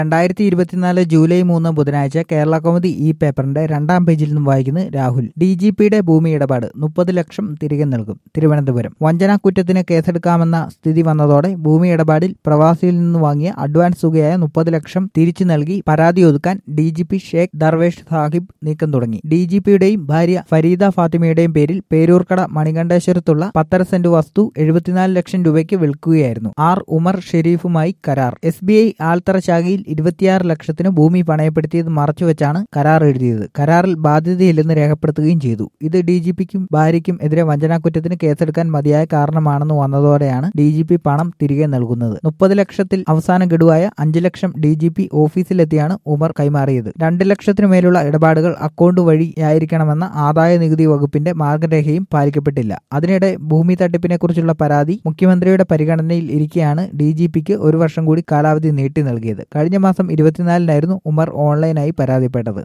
രണ്ടായിരത്തി ഇരുപത്തിനാല് ജൂലൈ മൂന്ന് ബുധനാഴ്ച കേരള കൗമുദി ഈ പേപ്പറിന്റെ രണ്ടാം പേജിൽ നിന്നും വായിക്കുന്നത് രാഹുൽ ഡി ജി പിയുടെ ഭൂമി ഇടപാട് മുപ്പത് ലക്ഷം തിരികെ നൽകും തിരുവനന്തപുരം വഞ്ചനാക്കുറ്റത്തിന് കേസെടുക്കാമെന്ന സ്ഥിതി വന്നതോടെ ഭൂമി ഇടപാടിൽ പ്രവാസിയിൽ നിന്ന് വാങ്ങിയ അഡ്വാൻസ് തുകയായ മുപ്പത് ലക്ഷം തിരിച്ചു നൽകി പരാതി ഒതുക്കാൻ D G P Shaikh Darvesh Sahib നീക്കം തുടങ്ങി ഡി ജി പിയുടെയും ഭാര്യ ഫരീദ ഫാത്തിമയുടെയും പേരിൽ പേരൂർക്കട മണികണ്ഠേശ്വരത്തുള്ള പത്തര സെന്റ് വസ്തു എഴുപത്തിനാല് ലക്ഷം രൂപയ്ക്ക് വിൽക്കുകയായിരുന്നു ആർ ഉമർ ഷെരീഫുമായി കരാർ എസ് ബി ഐ ആൽത്തറ ശാഖയിൽ ഇരുപത്തിയാറ് ലക്ഷത്തിന് ഭൂമി പണയപ്പെടുത്തിയത് മറച്ചുവെച്ചാണ് കരാർ എഴുതിയത് കരാറിൽ ബാധ്യതയില്ലെന്ന് രേഖപ്പെടുത്തുകയും ചെയ്തു ഇത് ഡി ജി പിക്കും ഭാര്യയ്ക്കും എതിരെ വഞ്ചനാക്കുറ്റത്തിന് കേസെടുക്കാൻ മതിയായ കാരണമാണെന്ന് വന്നതോടെയാണ് ഡി ജി പി പണം തിരികെ നൽകുന്നത് മുപ്പത് ലക്ഷത്തിൽ അവസാന ഗഡുവായ അഞ്ച് ലക്ഷം ഡി ജി പി ഓഫീസിലെത്തിയാണ് ഉമർ കൈമാറിയത് രണ്ട് ലക്ഷത്തിനു മേലുള്ള ഇടപാടുകൾ അക്കൗണ്ട് വഴിയായിരിക്കണമെന്ന ആദായ നികുതി വകുപ്പിന്റെ മാർഗരേഖയും പാലിക്കപ്പെട്ടില്ല അതിനിടെ ഭൂമി തട്ടിപ്പിനെക്കുറിച്ചുള്ള പരാതി മുഖ്യമന്ത്രിയുടെ പരിഗണനയിൽ ഇരിക്കെയാണ് ഡി ജി പിക്ക് ഒരു വർഷം കൂടി കാലാവധി നീട്ടി നൽകിയത് കഴിഞ്ഞ മാസം ഇരുപത്തിനാലിനായിരുന്നു ഉമർ ഓൺലൈനായി പരാതിപ്പെട്ടത്